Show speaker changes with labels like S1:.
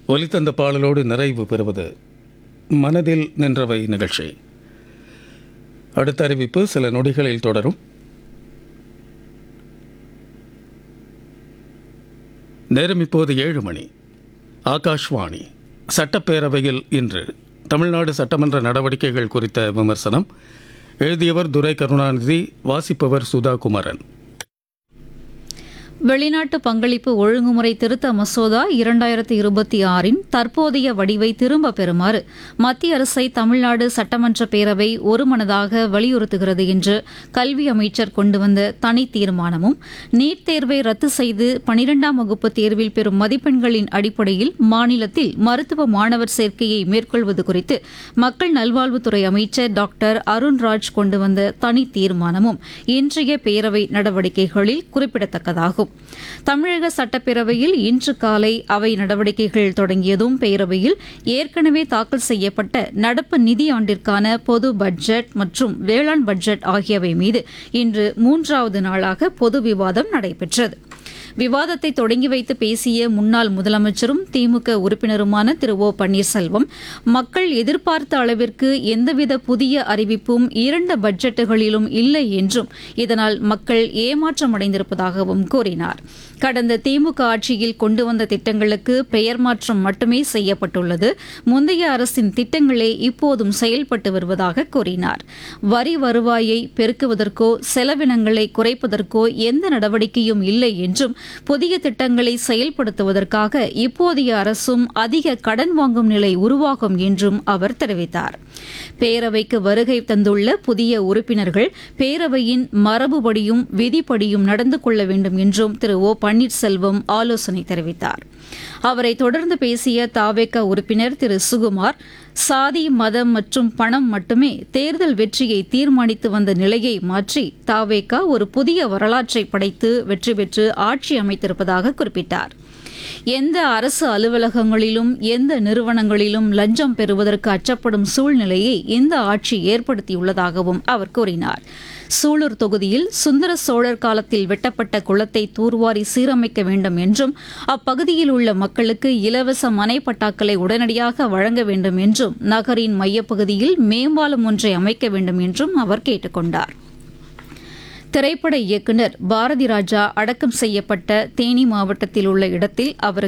S1: ஒலித்தந்த பாடலோடு நிறைவு பெறுவது மனதில் நின்றவை நிகழ்ச்சி அடுத்த அறிவிப்பு சில நொடிகளில் தொடரும் நேரம் இப்போது ஏழு மணி ஆகாஷ்வாணி சட்டப்பேரவையில் இன்று தமிழ்நாடு சட்டமன்ற நடவடிக்கைகள் குறித்த விமர்சனம் எழுதியவர் துரை கருணாநிதி வாசிப்பவர் சுதா குமரன்
S2: வெளிநாட்டு பங்களிப்பு ஒழுங்குமுறை திருத்த மசோதா இரண்டாயிரத்தி இருபத்தி ஆறின் தற்போதைய வடிவை திரும்ப பெறுமாறு மத்திய அரசை தமிழ்நாடு சட்டமன்ற பேரவை ஒருமனதாக வலியுறுத்துகிறது என்று கல்வி அமைச்சர் கொண்டு வந்த தனி தீர்மானமும் நீட் தேர்வை ரத்து செய்து பனிரெண்டாம் வகுப்பு தேர்வில் பெறும் மதிப்பெண்களின் அடிப்படையில் மாநிலத்தில் மருத்துவ மாணவர் சேர்க்கையை மேற்கொள்வது குறித்து மக்கள் நல்வாழ்வுத்துறை அமைச்சர் டாக்டர் அருண்ராஜ் கொண்டு வந்த தனி தீர்மானமும் இன்றைய பேரவை நடவடிக்கைகளில் குறிப்பிடத்தக்கதாகும் தமிழக சட்டப்பேரவையில் இன்று காலை அவை நடவடிக்கைகள் தொடங்கியதும் பேரவையில் ஏற்கனவே தாக்கல் செய்யப்பட்ட நடப்பு நிதியாண்டிற்கான பொது பட்ஜெட் மற்றும் வேளாண் பட்ஜெட் ஆகியவை மீது இன்று மூன்றாவது நாளாக பொது விவாதம் நடைபெற்றது விவாதத்தை தொடங்கி வைத்து பேசிய முன்னாள் முதலமைச்சரும் திமுக உறுப்பினருமான திரு ஓ பன்னீர்செல்வம் மக்கள் எதிர்பார்த்த அளவிற்கு எந்தவித புதிய அறிவிப்பும் இரண்டு பட்ஜெட்டுகளிலும் இல்லை என்றும் இதனால் மக்கள் ஏமாற்றமடைந்திருப்பதாகவும் கூறினார் கடந்த திமுக ஆட்சியில் கொண்டு வந்த திட்டங்களுக்கு பெயர் மாற்றம் மட்டுமே செய்யப்பட்டுள்ளது முந்தைய அரசின் திட்டங்களே இப்போதும் செயல்பட்டு வருவதாக கூறினார் வரி வருவாயை பெருக்குவதற்கோ செலவினங்களை குறைப்பதற்கோ எந்த நடவடிக்கையும் இல்லை என்றும் புதிய திட்டங்களை செயல்படுத்துவதற்காக இப்போதைய அரசும் அதிக கடன் வாங்கும் நிலை உருவாகும் என்றும் அவர் தெரிவித்தார் பேரவைக்கு வருகை தந்துள்ள புதிய உறுப்பினர்கள் பேரவையின் மரபுபடியும் விதிப்படியும் நடந்து கொள்ள வேண்டும் என்றும் திரு ஓ பன்னீர்செல்வம் ஆலோசனை தெரிவித்தார் அவரை தொடர்ந்து பேசிய தாவேக உறுப்பினர் திரு சுகுமார் சாதி மதம் மற்றும் பணம் மட்டுமே தேர்தல் வெற்றியை தீர்மானித்து வந்த நிலையை மாற்றி தாவேகா ஒரு புதிய வரலாற்றை படைத்து வெற்றி பெற்று ஆட்சி அமைத்திருப்பதாக குறிப்பிட்டார் எந்த அரசு அலுவலகங்களிலும் எந்த நிறுவனங்களிலும் லஞ்சம் பெறுவதற்கு அச்சப்படும் சூழ்நிலையை இந்த ஆட்சி ஏற்படுத்தியுள்ளதாகவும் அவர் கூறினார் சூலூர் தொகுதியில் சுந்தர சோழர் காலத்தில் வெட்டப்பட்ட குளத்தை தூர்வாரி சீரமைக்க வேண்டும் என்றும் அப்பகுதியில் உள்ள மக்களுக்கு இலவச மனை பட்டாக்களை உடனடியாக வழங்க வேண்டும் என்றும் நகரின் மையப்பகுதியில் மேம்பாலம் ஒன்றை அமைக்க வேண்டும் என்றும் அவர் கேட்டுக் கொண்டார் திரைப்பட இயக்குநர் பாரதி ராஜா அடக்கம் செய்யப்பட்ட தேனி மாவட்டத்தில் உள்ள இடத்தில் அவருக்கு